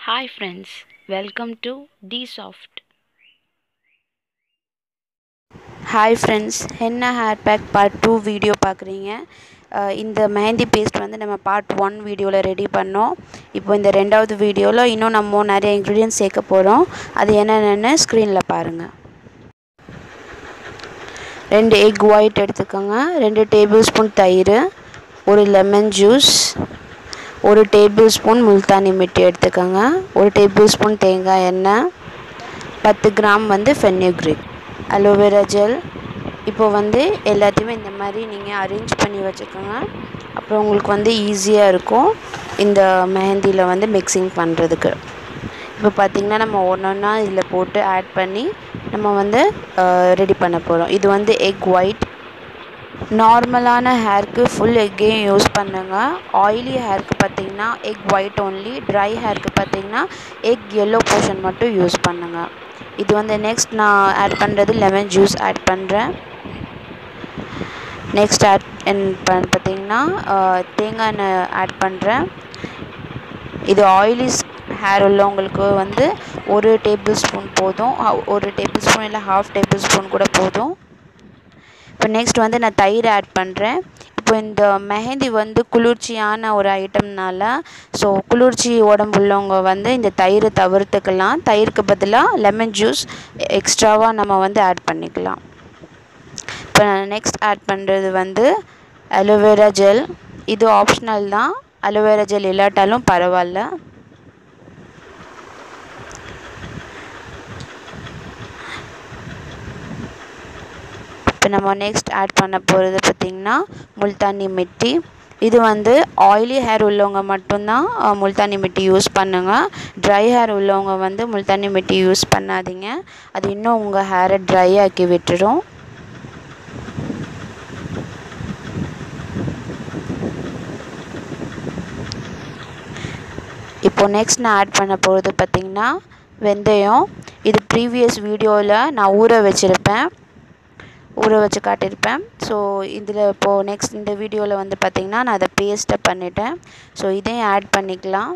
Hi friends, welcome to Dsoft. Hi friends என்ன hair pack part two video பார்க்குறீங்க அஹ் இந்த மெஹந்தி பேஸ்ட் வந்து நம்ம பார்ட் ஒன் வீடியோவில் ரெடி பண்ணோம் இப்போ இந்த ரெண்டாவது வீடியோவில் இன்னும் நம்ம நிறைய இன்க்ரீடியன்ஸ் சேர்க்க போகிறோம் அது என்னென்னு ஸ்க்ரீனில் பாருங்கள் ரெண்டு எக் ஒயிட் எடுத்துக்கோங்க ரெண்டு டேபிள் ஸ்பூன் தயிர் ஒரு லெமன் ஜூஸ் ஒரு டேபிள் ஸ்பூன் முல்தானி மிட்டி எடுத்துக்கோங்க ஒரு டேபிள் ஸ்பூன் தேங்காய் எண்ணெய் பத்து கிராம் வந்து ஃபென்யூக்ரிக் அலோவேரா ஜெல் இப்போ வந்து எல்லாத்தையுமே இந்த மாதிரி நீங்கள் அரேஞ்ச் பண்ணி வச்சுக்கோங்க அப்புறம் உங்களுக்கு வந்து ஈஸியாக இருக்கும் இந்த மெஹந்தியில் வந்து மிக்சிங் பண்ணுறதுக்கு இப்போ பார்த்திங்கன்னா நம்ம ஒன்று ஒன்றா இதில் போட்டு ஆட் பண்ணி நம்ம வந்து ரெடி பண்ண போகிறோம் இது வந்து எக் ஒயிட் நார்மலான ஹேருக்கு ஃபுல் எக்கையும் யூஸ் பண்ணுங்க ஆயிலி ஹேருக்கு பார்த்தீங்கன்னா எக் ஒயிட் ஒன்லி ட்ரை ஹேருக்கு பார்த்தீங்கன்னா எக் எல்லோ போர்ஷன் மட்டும் யூஸ் பண்ணுங்க இது வந்து நெக்ஸ்ட் நான் ஆட் பண்ணுறது லெமன் ஜூஸ் ஆட் பண்ணுறேன் நெக்ஸ்ட் ஆட் பார்த்தீங்கன்னா தேங்காய் எண்ணெய் ஆட் பண்ணுறேன் இது ஆயிலி ஹேர் உள்ளவங்களுக்கு வந்து ஒரு டேபிள் ஸ்பூன் போதும் ஒரு டேபிள் ஸ்பூன் இல்லை ஹாஃப் டேபிள் ஸ்பூன் கூட போதும் இப்போ நெக்ஸ்ட் வந்து நான் தயிர் ஆட் பண்ணுறேன் இப்போ இந்த மெஹந்தி வந்து குளிர்ச்சியான ஒரு ஐட்டம்னால ஸோ குளிர்ச்சி உடம்பு உள்ளவங்க வந்து இந்த தயிரை தவிர்த்துக்கலாம் தயிருக்கு பதிலாக லெமன் ஜூஸ் எக்ஸ்ட்ராவாக நம்ம வந்து ஆட் பண்ணிக்கலாம் இப்போ நான் நெக்ஸ்ட் ஆட் பண்ணுறது வந்து அலோவேரா ஜெல் இது ஆப்ஷனல் தான் அலோவேரா ஜெல் இல்லாட்டாலும் பரவாயில்ல இப்போ நம்ம நெக்ஸ்ட் ஆட் பண்ண போகிறது பார்த்திங்கன்னா முல்தானி மிட்டி இது வந்து ஆயிலி ஹேர் உள்ளவங்க மட்டும்தான் முல்தானி மிட்டி யூஸ் பண்ணுங்கள் ட்ரை ஹேர் உள்ளவங்க வந்து முல்தானி மிட்டி யூஸ் பண்ணாதீங்க அது இன்னும் உங்கள் ஹேரை ட்ரை ஆக்கி விட்டுரும் இப்போ நெக்ஸ்ட் நான் ஆட் பண்ண போகிறது பார்த்திங்கன்னா வெந்தயம் இது ப்ரீவியஸ் வீடியோவில் நான் ஊற வச்சுருப்பேன் ஊற வச்சு காட்டியிருப்பேன் ஸோ இதில் இப்போது நெக்ஸ்ட் இந்த வீடியோவில் வந்து பார்த்திங்கன்னா நான் அதை பேஸ்ட்டை பண்ணிட்டேன் ஸோ இதையும் ஆட் பண்ணிக்கலாம்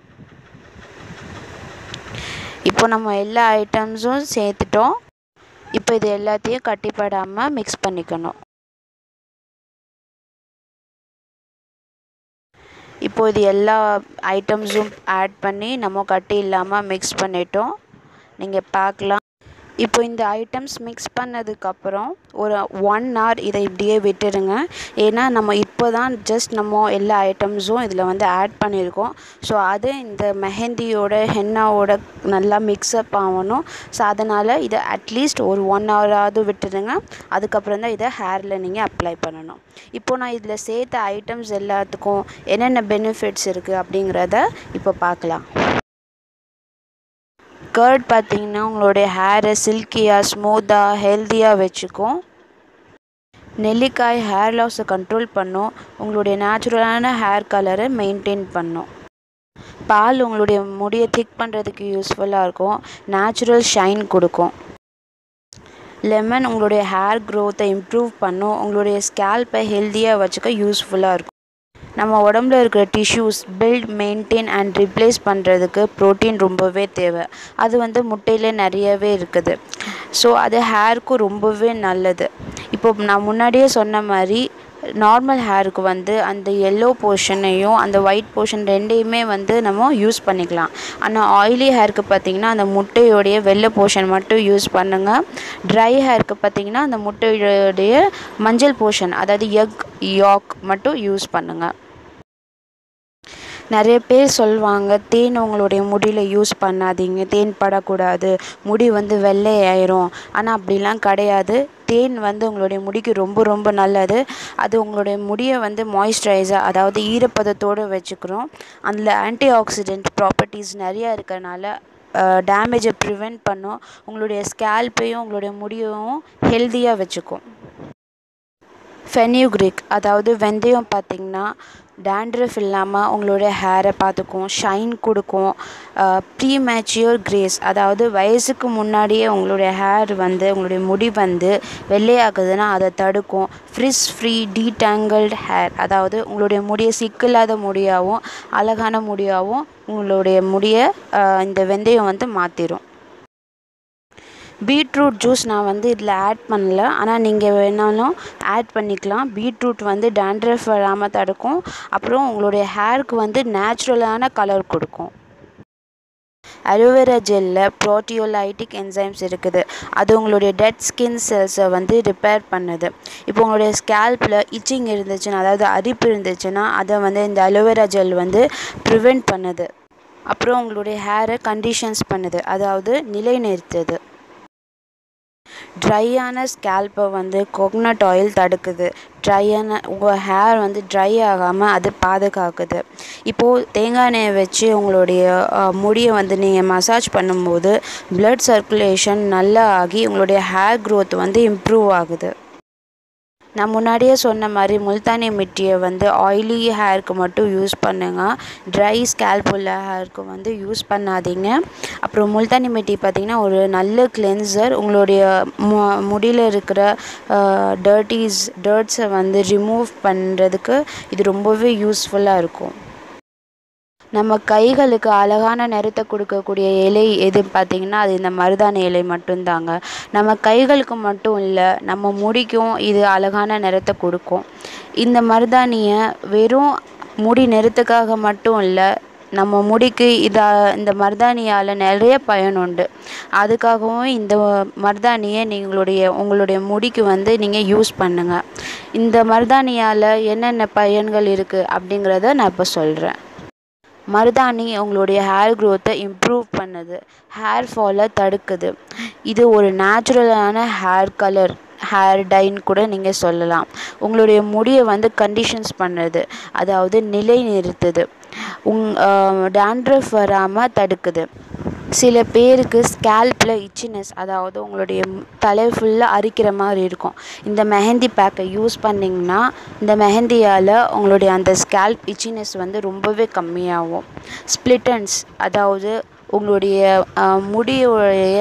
இப்போ நம்ம எல்லா ஐட்டம்ஸும் சேர்த்துட்டோம் இப்போ இது எல்லாத்தையும் கட்டிப்படாமல் மிக்ஸ் பண்ணிக்கணும் இப்போ இது எல்லா ஐட்டம்ஸும் ஆட் பண்ணி நம்ம கட்டி இல்லாமல் மிக்ஸ் பண்ணிட்டோம் நீங்கள் பார்க்கலாம் இப்போ இந்த ஐட்டம்ஸ் மிக்ஸ் பண்ணதுக்கப்புறம் ஒரு ஒன் ஹவர் இதை இப்படியே விட்டுருங்க ஏன்னா நம்ம இப்போ தான் ஜஸ்ட் நம்ம எல்லா ஐட்டம்ஸும் இதில் வந்து ஆட் பண்ணியிருக்கோம் ஸோ அது இந்த மெஹந்தியோட ஹென்னாவோட நல்லா மிக்ஸ்அப் ஆகணும் ஸோ அதனால் இதை அட்லீஸ்ட் ஒரு ஒன் ஹவராவது விட்டுருங்க அதுக்கப்புறம் தான் இதை ஹேரில் நீங்கள் அப்ளை பண்ணணும் இப்போ நான் இதில் சேர்த்த ஐட்டம்ஸ் எல்லாத்துக்கும் என்னென்ன பெனிஃபிட்ஸ் இருக்குது அப்படிங்கிறத இப்போ பார்க்கலாம் கர்ட் பார்த்தீங்கன்னா உங்களுடைய ஹேரை சில்கியாக ஸ்மூத்தாக ஹெல்த்தியாக வச்சுக்கும் நெல்லிக்காய் ஹேர் லாஸை கண்ட்ரோல் பண்ணும் உங்களுடைய நேச்சுரலான ஹேர் கலரை மெயின்டைன் பண்ணும் பால் உங்களுடைய முடியை திக் பண்ணுறதுக்கு யூஸ்ஃபுல்லாக இருக்கும் நேச்சுரல் ஷைன் கொடுக்கும் லெமன் உங்களுடைய ஹேர் க்ரோத்தை இம்ப்ரூவ் பண்ணும் உங்களுடைய ஸ்கேல்ப்பை ஹெல்த்தியாக வச்சுக்க யூஸ்ஃபுல்லாக இருக்கும் நம்ம உடம்புல இருக்கிற tissues build maintain and replace பண்ணுறதுக்கு ப்ரோட்டீன் ரொம்பவே தேவை அது வந்து முட்டையில் நிறையவே இருக்குது ஸோ அது ஹேருக்கும் ரொம்பவே நல்லது இப்போ நான் முன்னாடியே சொன்ன மாதிரி நார்மல் ஹேருக்கு வந்து அந்த எல்லோ போர்ஷனையும் அந்த ஒயிட் போர்ஷன் ரெண்டையுமே வந்து நம்ம யூஸ் பண்ணிக்கலாம் ஆனால் ஆயிலி ஹேருக்கு பார்த்திங்கன்னா அந்த முட்டையோடைய வெள்ளை போர்ஷன் மட்டும் யூஸ் பண்ணுங்கள் ட்ரை ஹேருக்கு பார்த்திங்கன்னா அந்த முட்டையோடைய மஞ்சள் போர்ஷன் அதாவது எக் யாக் மட்டும் யூஸ் பண்ணுங்கள் நிறைய பேர் சொல்லுவாங்க தேன் உங்களுடைய முடியில் யூஸ் பண்ணாதீங்க தேன் படக்கூடாது முடி வந்து வெள்ளையாயிரும் ஆனால் அப்படிலாம் கிடையாது தேன் வந்து உங்களுடைய முடிக்கு ரொம்ப ரொம்ப நல்லது அது உங்களுடைய முடியை வந்து மாய்ஸ்சரைஸாக அதாவது ஈரப்பதத்தோடு வச்சுக்கிறோம் அதில் ஆன்டி ஆக்சிடென்ட் ப்ராப்பர்ட்டிஸ் நிறையா இருக்கிறனால டேமேஜை ப்ரிவெண்ட் பண்ணும் உங்களுடைய ஸ்கேல்ப்பையும் உங்களுடைய முடியவும் ஹெல்த்தியாக வச்சுக்கும் ஃபென்யூக்ரிக் அதாவது வெந்தயம் பார்த்திங்கன்னா டேண்ட்ரஃப் இல்லாமல் உங்களுடைய ஹேரை பார்த்துக்கும் ஷைன் கொடுக்கும் ப்ரீ மேச்சியூர் கிரேஸ் அதாவது வயசுக்கு முன்னாடியே உங்களுடைய ஹேர் வந்து உங்களுடைய முடி வந்து வெள்ளையாகுதுன்னா அதை தடுக்கும் ஃப்ரிஸ் ஃப்ரீ டீடாங்கிள்டு ஹேர் அதாவது உங்களுடைய முடியை சிக்கில்லாத முடியாகவும் அழகான முடியாகவும் உங்களுடைய முடியை இந்த வெந்தயம் வந்து மாற்றிடும் பீட்ரூட் ஜூஸ் நான் வந்து இதில் ஆட் பண்ணல ஆனால் நீங்கள் வேணாலும் ஆட் பண்ணிக்கலாம் பீட்ரூட் வந்து டேண்ட்ரஃப் வராமல் தடுக்கும் அப்புறம் உங்களுடைய ஹேருக்கு வந்து நேச்சுரலான கலர் கொடுக்கும் அலோவேரா ஜெல்லில் ப்ரோட்டியோலைட்டிக் என்சைம்ஸ் இருக்குது அது உங்களுடைய டெட் ஸ்கின் செல்ஸை வந்து ரிப்பேர் பண்ணுது இப்போ உங்களுடைய ஸ்கேல்பில் இச்சிங் இருந்துச்சுன்னா அதாவது அரிப்பு இருந்துச்சுன்னா அதை வந்து இந்த அலோவேரா ஜெல் வந்து ப்ரிவெண்ட் பண்ணுது அப்புறம் உங்களுடைய ஹேரை கண்டிஷன்ஸ் பண்ணுது அதாவது நிலைநிறுத்துது ட்ரையான ஸ்கேல்ப்பை வந்து கோகனட் ஆயில் தடுக்குது ட்ரையான உங்கள் ஹேர் வந்து ட்ரை ஆகாமல் அது பாதுகாக்குது இப்போது தேங்காய் எண்ணெயை வச்சு உங்களுடைய முடியை வந்து நீங்கள் மசாஜ் பண்ணும்போது ப்ளட் சர்க்குலேஷன் நல்லா ஆகி உங்களுடைய ஹேர் க்ரோத் வந்து இம்ப்ரூவ் ஆகுது நான் முன்னாடியே சொன்ன மாதிரி முல்தானி மிட்டியை வந்து ஆயிலி ஹேருக்கு மட்டும் யூஸ் பண்ணுங்கள் ட்ரை ஸ்கேல்ப் உள்ள ஹேருக்கு வந்து யூஸ் பண்ணாதீங்க அப்புறம் முல்தானி மிட்டி பார்த்திங்கன்னா ஒரு நல்ல கிளென்சர் உங்களுடைய மு முடியில் இருக்கிற டர்ட்டிஸ் டர்ட்ஸை வந்து ரிமூவ் பண்ணுறதுக்கு இது ரொம்பவே யூஸ்ஃபுல்லாக இருக்கும் நம்ம கைகளுக்கு அழகான நிறத்தை கொடுக்கக்கூடிய இலை எது பார்த்திங்கன்னா அது இந்த மருதாணி இலை மட்டும்தாங்க நம்ம கைகளுக்கு மட்டும் இல்லை நம்ம முடிக்கும் இது அழகான நிறத்தை கொடுக்கும் இந்த மருதாணியை வெறும் முடி நிறத்துக்காக மட்டும் இல்லை நம்ம முடிக்கு இதை இந்த மருதாணியால் நிறைய பயன் உண்டு அதுக்காகவும் இந்த மருதாணியை நீங்களுடைய உங்களுடைய முடிக்கு வந்து நீங்கள் யூஸ் பண்ணுங்கள் இந்த மருதாணியால் என்னென்ன பயன்கள் இருக்குது அப்படிங்கிறத நான் இப்போ சொல்கிறேன் மருதாணி உங்களுடைய ஹேர் க்ரோத்தை இம்ப்ரூவ் பண்ணுது ஹேர் ஃபாலை தடுக்குது இது ஒரு நேச்சுரலான ஹேர் கலர் ஹேர் டைன்னு கூட நீங்கள் சொல்லலாம் உங்களுடைய முடியை வந்து கண்டிஷன்ஸ் பண்ணுது அதாவது நிலை நிறுத்துது உங் டேண்ட்ரஃப் வராமல் தடுக்குது சில பேருக்கு ஸ்கேல்பில் இச்சினஸ் அதாவது உங்களுடைய தலை ஃபுல்லாக அரிக்கிற மாதிரி இருக்கும் இந்த மெஹந்தி பேக்கை யூஸ் பண்ணிங்கன்னா இந்த மெஹந்தியால் உங்களுடைய அந்த ஸ்கேல்ப் இச்சினஸ் வந்து ரொம்பவே கம்மியாகும் ஸ்ப்ளிட்டன்ஸ் அதாவது உங்களுடைய முடியுடைய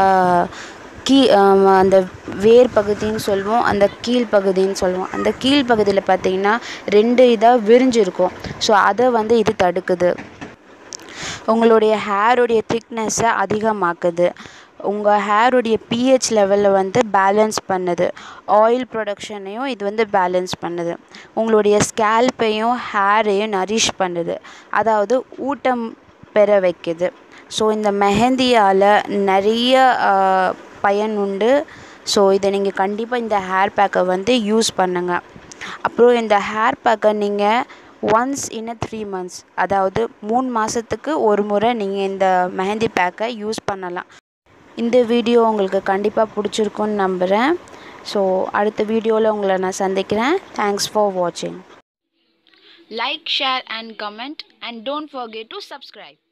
கீ அந்த வேர் பகுதின்னு சொல்லுவோம் அந்த கீழ் பகுதின்னு சொல்லுவோம் அந்த கீழ் பகுதியில் பார்த்திங்கன்னா ரெண்டு இதாக விரிஞ்சிருக்கும் ஸோ அதை வந்து இது தடுக்குது உங்களுடைய ஹேருடைய திக்னஸை அதிகமாக்குது உங்கள் ஹேருடைய பிஹெச் லெவலில் வந்து பேலன்ஸ் பண்ணுது ஆயில் ப்ரொடக்ஷனையும் இது வந்து பேலன்ஸ் பண்ணுது உங்களுடைய ஸ்கேல்ப்பையும் ஹேரையும் நரிஷ் பண்ணுது அதாவது ஊட்டம் பெற வைக்குது ஸோ இந்த மெஹந்தியால் நிறைய பயன் உண்டு ஸோ இதை நீங்கள் கண்டிப்பாக இந்த ஹேர் பேக்கை வந்து யூஸ் பண்ணுங்கள் அப்புறம் இந்த ஹேர் பேக்கை நீங்கள் once in a three months அதாவது மூணு மாதத்துக்கு ஒரு முறை நீங்கள் இந்த மெஹந்தி பேக்கை யூஸ் பண்ணலாம் இந்த வீடியோ உங்களுக்கு கண்டிப்பாக பிடிச்சிருக்குன்னு நம்புகிறேன் ஸோ அடுத்த வீடியோவில் உங்களை நான் சந்திக்கிறேன் தேங்க்ஸ் ஃபார் வாட்சிங் Like, share, and comment, and don't forget to subscribe.